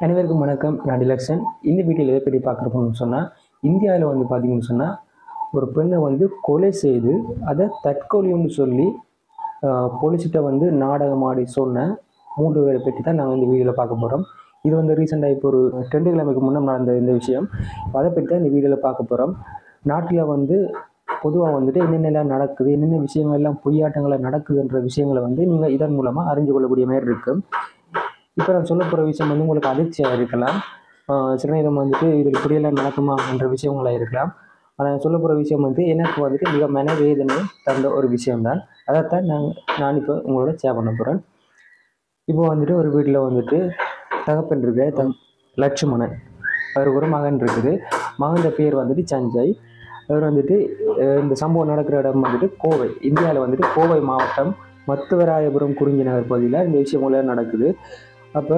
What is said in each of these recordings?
அனைவருக்கும் வணக்கம் நான் டிலக்ஷன் இந்த வீடியோவில் எதை பற்றி பார்க்குறோம்னு சொன்னால் இந்தியாவில் வந்து பார்த்தீங்கன்னு சொன்னால் ஒரு பெண்ணை வந்து கொலை செய்து அதை தற்கொலைன்னு சொல்லி ஆஹ், போலீஸ்கிட்ட வந்து நாடகம் ஆடி சொன்ன மூன்று பேரை பற்றி தான் நாங்கள் இந்த வீடியோவில் பார்க்க போகிறோம் இது வந்து ரீசெண்டாக இப்போ ஒரு ரெண்டு கிழமைக்கு முன்னே நடந்த இந்த விஷயம் அதை பற்றி தான் இந்த வீடியோவில் பார்க்க போகிறோம் நாட்டில் வந்து பொதுவாக வந்துட்டு என்னென்னலாம் நடக்குது என்னென்ன விஷயங்கள் எல்லாம் பொய்யாட்டங்களை நடக்குதுன்ற விஷயங்களை வந்து நீங்கள் இதன் மூலமாக அறிஞ்சு கொள்ளக்கூடிய மாதிரி இருக்கும் இப்போ நான் சொல்ல போகிற விஷயம் வந்து உங்களுக்கு அதிர்ச்சியாக இருக்கலாம் ஆஹ் சில நேரம் வந்துட்டு இதில் இப்படியெல்லாம் நடக்குமா என்ற விஷயங்களாக இருக்கலாம் ஆனால் சொல்ல போகிற விஷயம் வந்து எனக்கு வந்துட்டு மிக மனவேதனை தந்த ஒரு விஷயம்தான் அதைத்தான் நான் நான் இப்போ உங்களோட ஷேர் பண்ண போகிறேன் இப்போ வந்துட்டு ஒரு வீட்டில் வந்துட்டு தகப்பன் இருக்க தம் லட்சுமணன் அவருக்கு ஒரு மகன் இருக்குது மகன் பேர் வந்துட்டு சஞ்சய் அவர் வந்துட்டு அஹ் இந்த சம்பவம் நடக்கிற இடம் வந்துட்டு கோவை இந்தியாவில் வந்துட்டு கோவை மாவட்டம் மத்துவராயபுரம் குறிஞ்சி நகர் பகுதியில் இந்த விஷயம் எல்லாம் நடக்குது அப்போ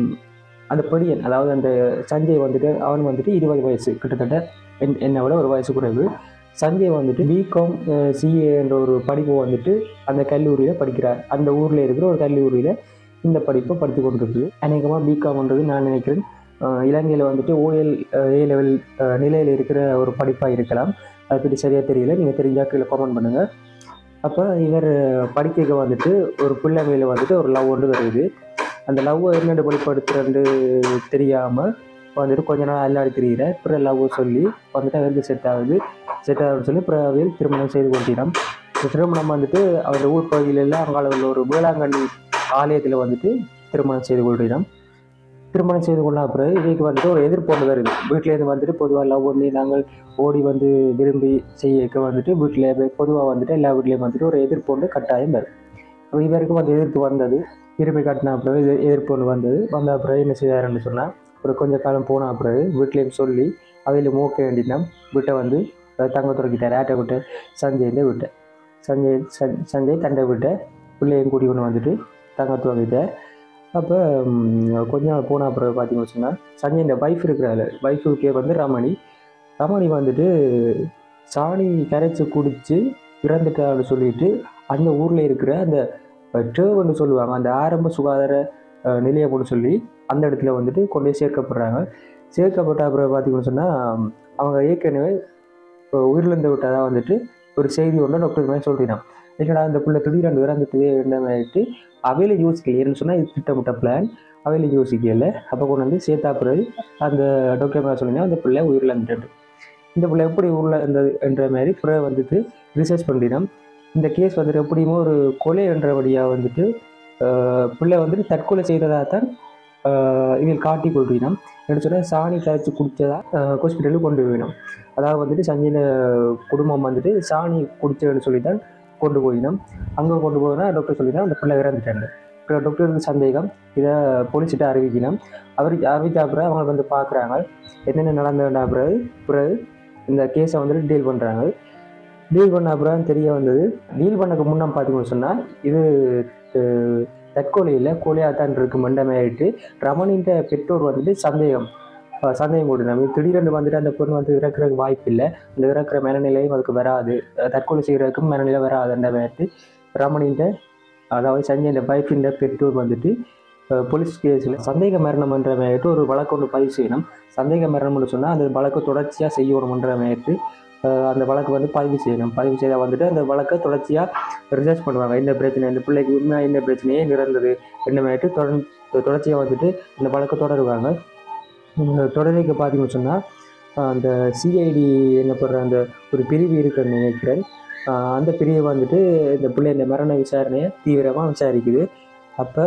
அந்த படியன் அதாவது அந்த சஞ்சய் வந்துட்டு அவன் வந்துட்டு இருபது வயசு கிட்டத்தட்ட என் என்னை விட ஒரு வயசு குறைவு சஞ்சய் வந்துட்டு பிகாம் சிஏ என்ற ஒரு படிப்பு வந்துட்டு அந்த கல்லூரியில் படிக்கிறார் அந்த ஊரில் இருக்கிற ஒரு கல்லூரியில் இந்த படிப்பை படித்து கொண்டிருக்குது அநேகமாக பிகாம்ன்றது நான் நினைக்கிறேன் இலங்கையில் வந்துட்டு ஓஎல் ஏ லெவல் நிலையில் இருக்கிற ஒரு படிப்பாக இருக்கலாம் அதை பற்றி சரியாக தெரியல நீங்கள் தெரிஞ்சால் கீழே கமெண்ட் பண்ணுங்கள் அப்போ இவர் படிக்க வந்துட்டு ஒரு பிள்ளை மேலே வந்துட்டு ஒரு லவ் ஒன்று வருது அந்த லவ் என்னென்ன வெளிப்படுத்துறன்னு தெரியாமல் வந்துட்டு கொஞ்ச நாள் அல்லாடி திரியிற அப்புறம் லவ் சொல்லி வந்துட்டு அவருக்கு செட் ஆகுது செட் ஆகுதுன்னு சொல்லி அப்புறம் அவையில் திருமணம் செய்து கொண்டினம் இந்த திருமணம் வந்துட்டு அவர் ஊர் பகுதியில எல்லாம் அங்கால உள்ள ஒரு வேளாங்கண்ணி ஆலயத்தில் வந்துட்டு திருமணம் செய்து கொள்கிறோம் திருமணம் செய்து கொள்ள அப்புறம் இவைக்கு வந்துட்டு ஒரு எதிர்ப்பு ஒன்று வருது வீட்டிலேருந்து வந்துட்டு பொதுவாக லவ் பண்ணி நாங்கள் ஓடி வந்து விரும்பி செய்யக்க வந்துட்டு வீட்டில் பொதுவாக வந்துட்டு எல்லா வீட்லேயும் வந்துட்டு ஒரு எதிர்ப்பு ஒன்று கட்டாயம் வரும் அப்ப இவருக்கும் அந்த எதிர்ப்பு வந்தது விரும்பி காட்டின அப்புறம் இது எதிர்ப்பு ஒன்று வந்தது வந்த அப்புறம் என்ன செய்யாருன்னு சொன்னால் ஒரு கொஞ்ச காலம் போன அப்புறம் வீட்லேயும் சொல்லி அவையில் மூக்க வேண்டினா வீட்டை வந்து அஹ் தங்க துறக்கிட்டார் ஆட்டை விட்ட சஞ்சய் விட்டேன் சஞ்சய் சஞ்- சஞ்சய் தண்டை விட்ட பிள்ளையும் கூட்டி கொண்டு வந்துட்டு தங்க துவங்கிட்டார் அப்போ கொஞ்ச நாள் போன அப்புறம் பார்த்தீங்கன்னு சொன்னால் சஞ்சய் இந்த வைஃப் இருக்கிறாள் வைஃபு பேர் வந்து ரமணி ரமணி வந்துட்டு சாணி கரைச்சி குடித்து இறந்துட்டான்னு சொல்லிட்டு அந்த ஊரில் இருக்கிற அந்த டேர்வ்னு சொல்லுவாங்க அந்த ஆரம்ப சுகாதார அஹ், நிலையம்னு சொல்லி அந்த இடத்துல வந்துட்டு கொண்டு போய் சேர்க்கப்படுறாங்க சேர்க்கப்பட்ட அப்புறம் பார்த்தீங்கன்னு சொன்னால் அவங்க ஏற்கனவே இப்போ உயிரிழந்து விட்டதாக வந்துட்டு ஒரு செய்தி ஒன்று டாக்டர் மாதிரி சொல்லிட்டான் என்னடா இந்த பிள்ளை திடீரென்று இறந்துட்டு என்னமாயிட்டு அவையில யோசிக்கல ஏன்னு சொன்னால் இது திட்டமிட்ட பிளான் அவையில யோசிக்கல அப்போ கொண்டு வந்து சேர்த்தா பிறகு அந்த டாக்டர் மாதிரி சொல்லினா அந்த பிள்ளை உயிரிழந்துட்டு இந்த பிள்ளை எப்படி ஊரில் இருந்தது என்ற மாதிரி பிறகு வந்துட்டு ரிசர்ச் பண்ணினோம் இந்த கேஸ் வந்துட்டு எப்படியுமோ ஒரு கொலை என்றபடியாக வந்துட்டு ஆஹ், பிள்ளை வந்துட்டு தற்கொலை செய்ததாக தான் இதில் காட்டி கொள்கிறோம் என்ன சொன்னால் சாணி கரைச்சி குடித்ததா ஹாஸ்பிட்டலுக்கு கொண்டு போயிடும் அதாவது வந்துட்டு சஞ்சன குடும்பம் வந்துட்டு சாணி குடிச்சதுன்னு சொல்லி தான் கொண்டு போயிடும் அங்கே கொண்டு போனால் டாக்டர் சொல்லிதான் அந்த பிள்ளை இறந்துட்டாங்க அப்புறம் டாக்டருக்கு சந்தேகம் இதை போலீஸ்கிட்ட அறிவிக்கணும் அவருக்கு அறிவிச்ச அப்புறம் அவங்க வந்து பார்க்குறாங்க என்னென்ன நடந்ததுன்னா பிறகு பிறகு இந்த கேஸை வந்துட்டு டீல் பண்ணுறாங்க டீல் பண்ண அப்புறம் தெரிய வந்தது டீல் பண்ணக்கு முன்னே பார்த்தீங்கன்னு சொன்னால் இது அஹ், தற்கொலையில் கொலையாக தான் இருக்கு மண்டமாயிட்டு ரமணின்ற பெற்றோர் வந்துட்டு சந்தேகம் அஹ், சந்தேகம் கொடுத்தாங்க திடீரென்று வந்துட்டு அந்த பொண்ணு வந்து இறக்குறதுக்கு வாய்ப்பு இல்லை அந்த இறக்குற மனநிலையும் அதுக்கு வராது அஹ், தற்கொலை செய்கிறதுக்கும் மனநிலை வராதுன்ற மாதிரி ரமணின்ற அதாவது சஞ்சய் வைஃபின் பெற்றோர் வந்துட்டு அஹ், போலீஸ் கேஸில் சந்தேக மரணம்ன்ற மாதிரிட்டு ஒரு வழக்கு ஒன்று பதிவு செய்யணும் சந்தேக மரணம்னு சொன்னால் அந்த வழக்கை தொடர்ச்சியாக செய்யணுமன்ற மாதிரிட்டு அஹ், அந்த வழக்கு வந்து பதிவு செய்யணும் பதிவு செய்தால் வந்துட்டு அந்த வழக்கை தொடர்ச்சியாக ரிசர்ச் பண்ணுவாங்க என்ன பிரச்சனை இந்த பிள்ளைக்கு உண்மையாக என்ன பிரச்சனையே நிறந்தது என்ன மாதிரிட்டு தொடர்ந்து தொடர்ச்சியாக வந்துட்டு இந்த வழக்கை தொடருவாங்க இந்த தொடர்ச்சிக்கு பார்த்தீங்கன்னு சொன்னால் அந்த சிஐடி என்ன பண்ணுற அந்த ஒரு பிரிவு இருக்குன்னு நினைக்கிறேன் ஆஹ் அந்த பிரிவு வந்துட்டு இந்த பிள்ளை இந்த மரண விசாரணையை தீவிரமாக விசாரிக்குது அப்போ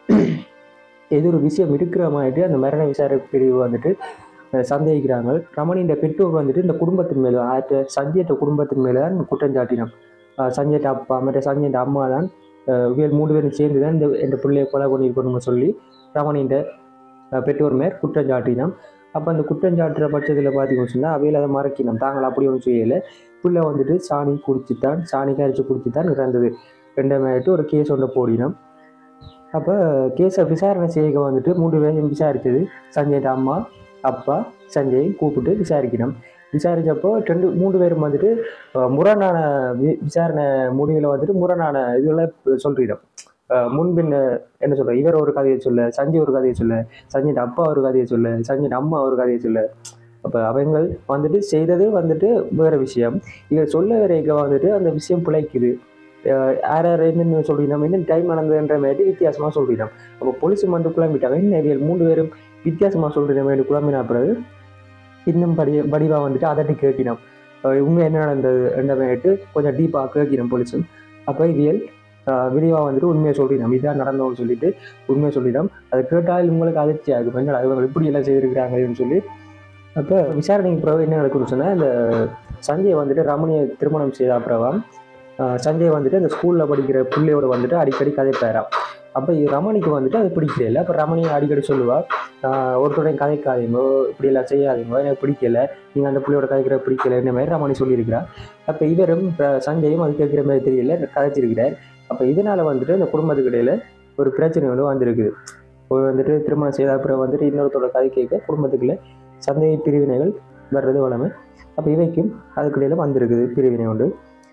ஏதோ ஒரு விஷயம் இருக்கிற மாதிரி அந்த மரண விசாரணை பிரிவு வந்துட்டு அஹ் சந்தேகிக்கிறாங்க ரமணின்ற பெற்றோர் வந்துட்டு இந்த குடும்பத்தின் மேலே ஆற்ற சஞ்சய்ட்ட குடும்பத்தின் மேலே தான் குற்றம் சாட்டினோம் ஆஹ் சஞ்சய்ட்ட அப்பா மற்ற சஞ்சய்ட்ட அம்மா தான் அஹ் இவர்கள் மூணு பேரும் சேர்ந்து தான் இந்த இந்த பிள்ளையை கொலை பண்ணியிருக்கணும்னு சொல்லி ரமணின்ற அஹ் பெற்றோர் மேல் குற்றம் சாட்டினோம் அப்போ அந்த குற்றம் சாட்டுற பட்சத்தில் பார்த்தீங்கன்னு சொன்னால் அவையில் அதை மறக்கினோம் தாங்கள் அப்படி ஒன்றும் செய்யலை பிள்ளை வந்துட்டு சாணி குடிச்சுத்தான் சாணி கரைச்சி குடிச்சுத்தான் இறந்தது ரெண்டமாயிட்டு ஒரு கேஸ் ஒன்று போடினோம் அப்போ கேஸை விசாரணை செய்ய வந்துட்டு மூணு பேரையும் விசாரித்தது சஞ்சய்ட அம்மா அப்பா சஞ்சய் கூப்பிட்டு விசாரிக்கணும் விசாரித்தப்போ ரெண்டு மூணு பேரும் வந்துட்டு அஹ், முரணான வி- விசாரணை முடிவில் வந்துட்டு முரணான இதுகளை சொல்லிடும் அஹ் முன்பின்ன என்ன சொல்ற இவர் ஒரு கதையை சொல்ல சஞ்சய் ஒரு கதையை சொல்ல சஞ்சயின் அப்பா ஒரு கதையை சொல்ல சஞ்சயின் அம்மா ஒரு கதையை சொல்ல அப்போ அவங்க வந்துட்டு செய்தது வந்துட்டு வேற விஷயம் இவர் சொல்ல வரைக்க வந்துட்டு அந்த விஷயம் பிழைக்குது அஹ் யார் யார் என்னென்ன சொல்லிடணும் என்ன டைம் நடந்ததுன்ற மாதிரி வித்தியாசமாக சொல்லிடணும் அப்போ போலீஸ் வந்து குழம்பிட்டாங்க என்ன இவர்கள் மூன்று பேரும் வித்தியாசமாக சொல்கிற மாதிரி குழம்பின பிறகு இன்னும் படி வடிவாக வந்துட்டு அதட்டி கேட்கினோம் அஹ் உண்மை என்ன நடந்தது என்ற மாதிரிட்டு கொஞ்சம் டீப்பாக கேட்கினோம் போலீஸும் அப்போ இவியல் விரிவாக வந்துட்டு உண்மையை சொல்லிடணும் இதான் நடந்தோம்னு சொல்லிட்டு உண்மையை சொல்லிடணும் அது கேட்டால் உங்களுக்கு அதிர்ச்சி ஆகும் என்னடா இவங்க இப்படி எல்லாம் செய்திருக்கிறாங்கன்னு சொல்லி அப்போ விசாரணைக்கு பிறகு என்ன நடக்குதுன்னு சொன்னால் இந்த சஞ்சய் வந்துட்டு ரமணியை திருமணம் செய்த அப்புறம் ஆஹ் சஞ்சய் வந்துட்டு அந்த ஸ்கூலில் படிக்கிற பிள்ளையோட வந்துட்டு அடிக்கடி கதைப்பாராம் அப்போ ரமணிக்கு வந்துட்டு அது பிடிக்கல அப்போ ரமணியை அடிக்கடி சொல்லுவா ஆஹ் ஒருத்தருடைய கதைக்காதீங்க இப்படி எல்லாம் செய்யாதீங்க எனக்கு பிடிக்கல நீங்கள் அந்த பிள்ளையோட கதைக்கிற பிடிக்கல இந்த மாதிரி ரமணி சொல்லியிருக்கிறா அப்போ இவரும் இப்ப சஞ்சயும் அது கேட்குற மாதிரி தெரியல கதைச்சிருக்கிறார் அப்போ இதனால வந்துட்டு இந்த குடும்பத்துக்கு இடையில ஒரு பிரச்சனை வந்து வந்திருக்குது ஒரு வந்துட்டு திருமணம் செய்த அப்புறம் வந்துட்டு இன்னொருத்தரோட கதை கேட்க குடும்பத்துக்குள்ள சந்தேக பிரிவினைகள் வர்றது வளமை அப்போ இவைக்கும் அதுக்கிடையில வந்திருக்குது பிரிவினை உண்டு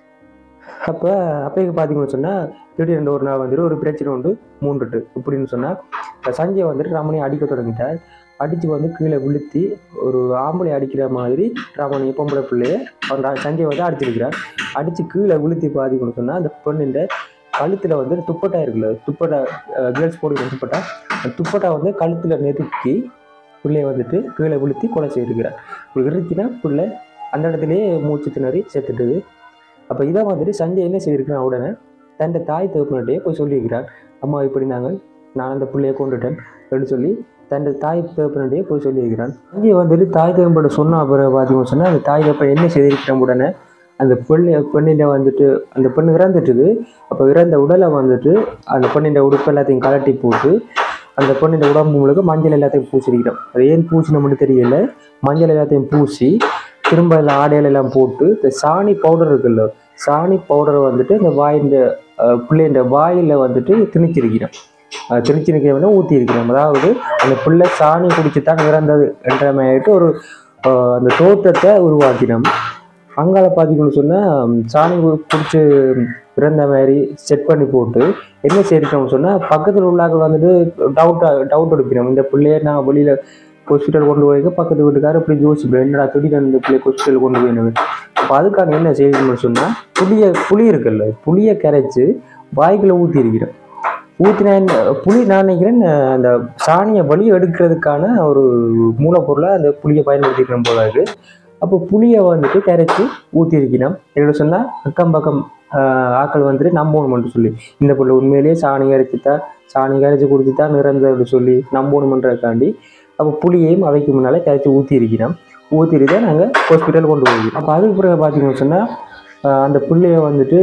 அப்போ அப்போக்கு பார்த்தீங்கன்னு சொன்னால் திடீர்னு ஒரு நாள் வந்துட்டு ஒரு பிரச்சனை உண்டு மூன்றுட்டு இப்படின்னு சொன்னால் சஞ்சய் வந்துட்டு ரமணியை அடிக்க தொடங்கிட்டார் அடித்து வந்து கீழே விழுத்தி ஒரு ஆம்பளை அடிக்கிற மாதிரி ரமணி பொம்பளை பிள்ளைய அந்த சஞ்சய் வந்து அடிச்சிருக்கிறார் அடித்து கீழே விழுத்தி பார்த்தீங்கன்னு சொன்னால் அந்த பெண்ணின் கழுத்தில் வந்து துப்பட்டா இருக்குல்ல துப்பட்டா கேர்ள்ஸ் போடுகிற துப்பட்டா அந்த துப்பட்டா வந்து கழுத்தில் நெருக்கி பிள்ளைய வந்துட்டு கீழே விழுத்தி கொலை செய்திருக்கிறார் இப்படி இருந்துச்சுன்னா பிள்ளை அந்த இடத்துலயே மூச்சு திணறி செத்துட்டுது அப்போ இதை வந்துட்டு சஞ்சய் என்ன செய்திருக்கிறான் உடனே தன் தாய் தகப்பன்கிட்டயே போய் சொல்லியிருக்கிறான் அம்மா இப்படி நாங்கள் நான் அந்த பிள்ளையை கொண்டுட்டேன் அப்படின்னு சொல்லி தன் தாய் தகப்பன்கிட்டயே போய் சொல்லியிருக்கிறான் சஞ்சய் வந்துட்டு தாய் தகப்பட சொன்ன அப்புறம் பார்த்தீங்கன்னு சொன்னால் அந்த தாய் தகப்பன் என்ன செய்திருக்கிறான் உடனே அந்த பெண்ணை பெண்ணிட்ட வந்துட்டு அந்த பெண்ணு இறந்துட்டுது அப்போ இறந்த உடலை வந்துட்டு அந்த பெண்ணின் உடுப்பு எல்லாத்தையும் கலட்டி போட்டு அந்த பெண்ணின் உடம்பு முழுக்க மஞ்சள் எல்லாத்தையும் பூசிருக்கிறோம் அது ஏன் பூசின மட்டும் தெரியல மஞ்சள் எல்லாத்தையும் பூசி திரும்ப அதில் ஆடையில எல்லாம் போட்டு இந்த சாணி பவுடர் இருக்குல்ல சாணி பவுடரை வந்துட்டு இந்த வாயின் பிள்ளைன்ற வாயில் வந்துட்டு திணிச்சிருக்கிறோம் அது திணிச்சிருக்கிறவன ஊற்றி இருக்கிறோம் அதாவது அந்த பிள்ளை சாணி குடிச்சு தான் இறந்தது என்ற மாதிரிட்டு ஒரு அஹ், அந்த தோற்றத்தை உருவாக்கினோம் அங்கால பார்த்தீங்கன்னு சொன்னால் சாணி குடிச்சு இறந்த மாதிரி செட் பண்ணி போட்டு என்ன செய்யிருக்கோம்னு சொன்னால் பக்கத்தில் உள்ளாக்கள் வந்துட்டு டவுட்டாக டவுட் எடுப்பினோம் இந்த பிள்ளைய நான் வெளியில் ஹாஸ்பிட்டல் கொண்டு போய் பக்கத்து வீட்டுக்காரர் இப்படி யோசிப்பேன் என்னடா திடீர்னு இந்த பிள்ளை ஹாஸ்பிட்டல் கொண்டு போயினது அப்போ அதுக்கான என்ன செய்யணும்னு சொன்னால் புளிய புளி இருக்குல்ல புளியை கரைச்சி வாய்க்குள்ள ஊற்றி இருக்கிறேன் ஊற்றின புளி நான் நினைக்கிறேன் அஹ், அந்த சாணியை வழி எடுக்கிறதுக்கான ஒரு மூலப்பொருளாக அந்த புளியை பயன்படுத்திக்கிறோம் போல இருக்கு அப்போ புளியை வந்துட்டு கரைச்சி ஊற்றிருக்கணும் என்ன சொன்னால் அக்கம் பக்கம் ஆஹ், ஆட்கள் வந்துட்டு நம்பணுமென்று சொல்லி இந்த புள்ள உண்மையிலேயே சாணி கரைச்சி தான் சாணி கரைச்சி குடிச்சு தான் நிறந்தது சொல்லி நம்பணுமன்றதுக்காண்டி அப்போ புளியையும் அவைக்கு முன்னால் கரைச்சி ஊற்றி இருக்கிறோம் ஊற்றிட்டு தான் நாங்கள் ஹாஸ்பிட்டல் கொண்டு போயிருக்கோம் அப்போ அதுக்கு பிறகு பார்த்தீங்கன்னு சொன்னால் அந்த பிள்ளைய வந்துட்டு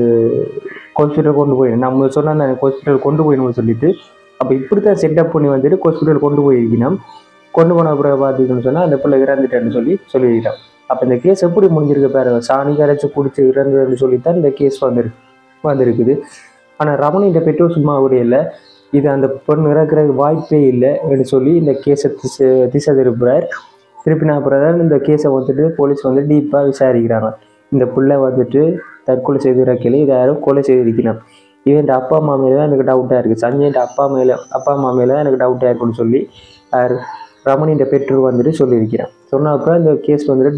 ஹாஸ்பிட்டல் கொண்டு போய் நம்ம சொன்ன அந்த ஹாஸ்பிட்டல் கொண்டு போயிடணும்னு சொல்லிட்டு அப்போ இப்படி தான் செட்டப் பண்ணி வந்துட்டு ஹாஸ்பிட்டல் கொண்டு போயிருக்கணும் கொண்டு போன பிறகு பார்த்தீங்கன்னு சொன்னால் அந்த பிள்ளை இறந்துட்டேன்னு சொல்லி சொல்லியிருக்கிறோம் அப்போ இந்த கேஸ் எப்படி முடிஞ்சிருக்கு பாரு சாணி கரைச்சி குடிச்சு இறந்ததுன்னு சொல்லித்தான் இந்த கேஸ் வந்திருக்கு வந்திருக்குது ஆனால் ரமணின்ற பெற்றோர் சும்மா கூட இல்லை இது அந்த பெண் இறக்குறதுக்கு வாய்ப்பே இல்லைன்னு சொல்லி இந்த கேஸை திசை திசை திருப்புறார் திருப்பினா அப்புறம் தான் இந்த கேஸை வந்துட்டு போலீஸ் வந்து டீப்பாக விசாரிக்கிறாங்க இந்த புள்ள வந்துட்டு தற்கொலை செய்து இறக்கல இதை யாரும் கொலை செய்திருக்கணும் இவன் அப்பா அம்மா மேலே தான் எனக்கு டவுட்டாக இருக்குது சஞ்சய்ன்ற அப்பா மேலே அப்பா அம்மா மேலே தான் எனக்கு டவுட்டாக இருக்குன்னு சொல்லி யார் ரமணின்ற பெற்றோர் வந்துட்டு சொல்லியிருக்கிறான் சொன்ன அப்புறம் இந்த கேஸ் வந்துட்டு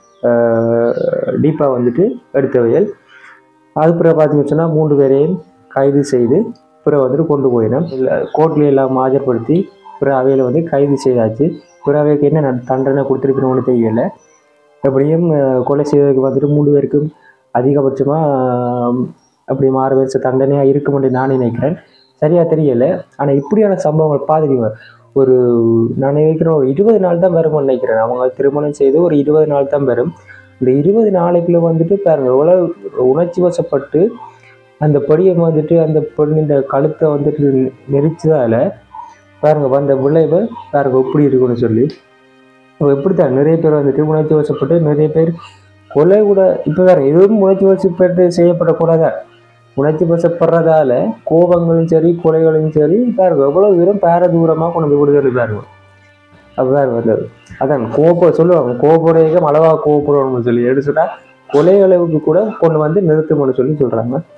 டீலாக டீப்பாக வந்துட்டு எடுத்தவையல் அது பிறகு பார்த்தீங்கன்னு சொன்னால் மூன்று பேரையும் கைது செய்து பிறகு வந்துட்டு கொண்டு போயிடும் கோர்ட்ல எல்லாம் ஆஜர்படுத்தி பிறகு அவையில் வந்து கைது செய்தாச்சு பிறகு அவைக்கு என்ன ந- தண்டனை கொடுத்துருக்கணும்னு தெரியல எப்படியும் அஹ், கொலை செய்ததுக்கு வந்துட்டு மூணு பேருக்கும் அதிகபட்சமாக அப்படி ஆறு வருஷ தண்டனையாக இருக்கும்னு நான் நினைக்கிறேன் சரியாக தெரியல ஆனால் இப்படியான சம்பவங்கள் பார்த்துக்கோங்க ஒரு நான் நினைக்கிறேன் ஒரு இருபது நாள் தான் வரும்னு நினைக்கிறேன் அவங்க திருமணம் செய்து ஒரு இருபது நாள் தான் வரும் இந்த இருபது நாளைக்குள்ள வந்துட்டு பாருங்க எவ்வளோ உணர்ச்சி வசப்பட்டு அந்த பொடியை வந்துட்டு அந்த பெண்ணின் கழுத்தை வந்துட்டு நெரிச்சதால பாருங்க வந்த விளைவு பாருங்க எப்படி இருக்குன்னு சொல்லி அப்போ எப்படித்தான் நிறைய பேர் வந்துட்டு உணர்ச்சி வசப்பட்டு நிறைய பேர் கொலை கூட இப்போ வேற எதுவும் உணர்ச்சி வசப்பட்டு செய்யப்படக்கூடாதா உணர்ச்சி வசப்படுறதால கோபங்களும் சரி கொலைகளும் சரி பாருங்க எவ்வளோ தூரம் பேர தூரமாக கொண்டு வந்து விடுதலை பாருங்க அப்போ வேறு வந்தது அதான் கோபம் சொல்லுவாங்க கோபுடைய அளவாக கோபப்படணும்னு சொல்லி எடுத்து சொன்னால் கொலை அளவுக்கு கூட கொண்டு வந்து நிறுத்தும்னு சொல்லி சொல்கிறாங்க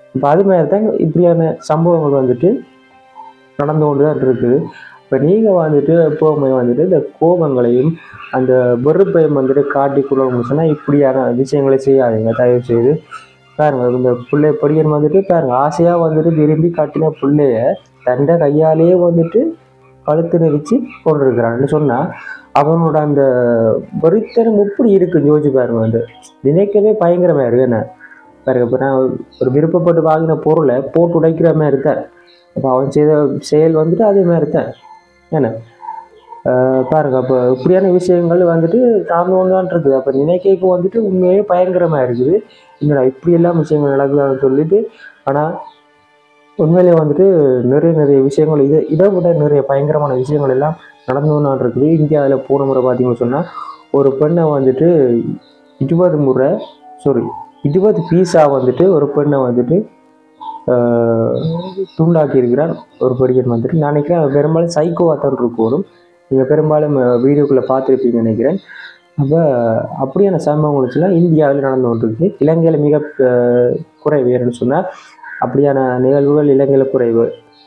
இப்போ அது மாதிரி தான் இப்படியான சம்பவங்கள் வந்துட்டு நடந்து கொண்டு தான் இருக்குது இப்போ நீங்கள் வந்துட்டு எப்போவுமே வந்துட்டு இந்த கோபங்களையும் அந்த வெறுப்பையும் வந்துட்டு காட்டிக்கொள்ளணும்னு சொன்னால் இப்படியான விஷயங்களை செய்யாதீங்க தயவு செய்து பாருங்க இந்த பிள்ளை பொடியன் வந்துட்டு பாருங்க ஆசையாக வந்துட்டு விரும்பி காட்டின பிள்ளைய தண்டை கையாலேயே வந்துட்டு கழுத்து நெரிச்சு கொண்டிருக்கிறான்னு சொன்னால் அவனோட அந்த வெறித்தனம் எப்படி இருக்கு யோசிச்சு பாருங்க வந்து நினைக்கவே பயங்கரமாக இருக்கு என்ன பாருங்க இப்போ நான் ஒரு விருப்பப்பட்டு வாங்கின பொருளை போட்டு உடைக்கிற மாதிரி இருக்கேன் அப்போ அவன் செய்த செயல் வந்துட்டு அதே மாதிரி தான் என்ன ஆஹ் பாருங்க அப்போ இப்படியான விஷயங்கள் வந்துட்டு நடந்து கொண்டு தான் இருக்குது அப்போ நினைக்கைக்கு வந்துட்டு உண்மையே பயங்கரமாக இருக்குது என்னடா இப்படி எல்லாம் விஷயங்கள் நடக்குதான்னு சொல்லிட்டு ஆனால் உண்மையிலே வந்துட்டு நிறைய நிறைய விஷயங்கள் இதை இதை விட நிறைய பயங்கரமான விஷயங்கள் எல்லாம் நடந்து கொண்டு தான் இருக்குது இந்தியாவில் போன முறை பார்த்தீங்கன்னு சொன்னால் ஒரு பெண்ணை வந்துட்டு இருபது முறை சாரி இருபது பீஸா வந்துட்டு ஒரு பெண்ணை வந்துட்டு ஆஹ், துண்டாக்கி இருக்கிறான் ஒரு படிக்கன் வந்துட்டு நான் நினைக்கிறேன் அது பெரும்பாலும் சைக்கோவாக தான் இருக்கணும் நீங்கள் பெரும்பாலும் வீடியோக்குள்ளே பார்த்துருப்பீங்கன்னு நினைக்கிறேன் அப்போ அப்படியான சம்பவங்களுச்சுலாம் இந்தியாவில் நடந்து கொண்டிருக்கு இலங்கையில் மிக ஆஹ், குறைவு ஏன்னு சொன்னால் அப்படியான நிகழ்வுகள் இலங்கையில் குறைவு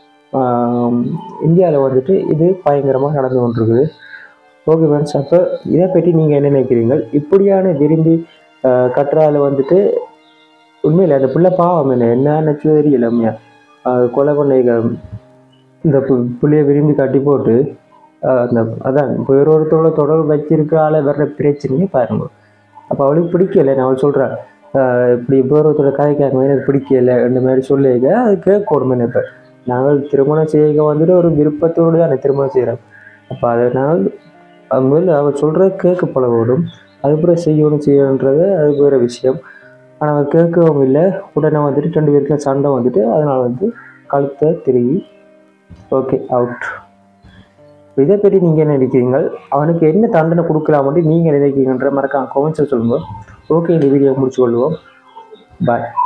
இந்தியாவில் வந்துட்டு இது பயங்கரமாக நடந்து கொண்டிருக்குது ஓகே ஃப்ரெண்ட்ஸ் அப்போ இதை பற்றி நீங்கள் என்ன நினைக்கிறீங்க இப்படியான விரும்பி ஆஹ், கட்டுறால வந்துட்டு உண்மையில் அந்த பிள்ளை பாவம் என்ன என்ன நினச்சது தெரியல உண்மையா. ஆஹ், கொலை பண்ண இந்த பு- புள்ளைய விரும்பி கட்டி போட்டு ஆஹ், அந்த அதான் வேறொருத்தரோட தொடர்பு வச்சிருக்கால வர்ற பிரச்சனையே பாருங்க அப்போ அவளுக்கு பிடிக்கல நான் அவள் சொல்கிறேன் இப்படி வேறொருத்தரோட கதை கேட்க எனக்கு பிடிக்கல இந்த மாதிரி சொல்லிக்க அது கேட்கணும் இப்போ நாங்கள் திருமணம் செய்ய வந்துட்டு ஒரு விருப்பத்தோடு தான் திருமணம் செய்கிறோம் அப்போ அதை நாங்கள் அது முதல்ல அவள் சொல்கிற கேட்க பழகணும் அதுக்கப்புறம் செய்யணும் செய்யணுன்றது அது வேறு விஷயம் ஆனால் அவள் கேட்கவும் இல்லை உடனே வந்துட்டு ரெண்டு பேருக்கும் சண்டை வந்துட்டு அதனால் வந்து கழுத்தை திருகி ஓகே அவுட் இதை பற்றி நீங்கள் என்ன நினைக்கிறீங்க அவனுக்கு என்ன தண்டனை கொடுக்கலாம்னு நீங்கள் நினைக்கிறீங்கன்ற மறக்காம கமெண்ட்ஸில் சொல்லுங்கள் ஓகே இந்த வீடியோ முடிச்சு கொள்வோம் பாய்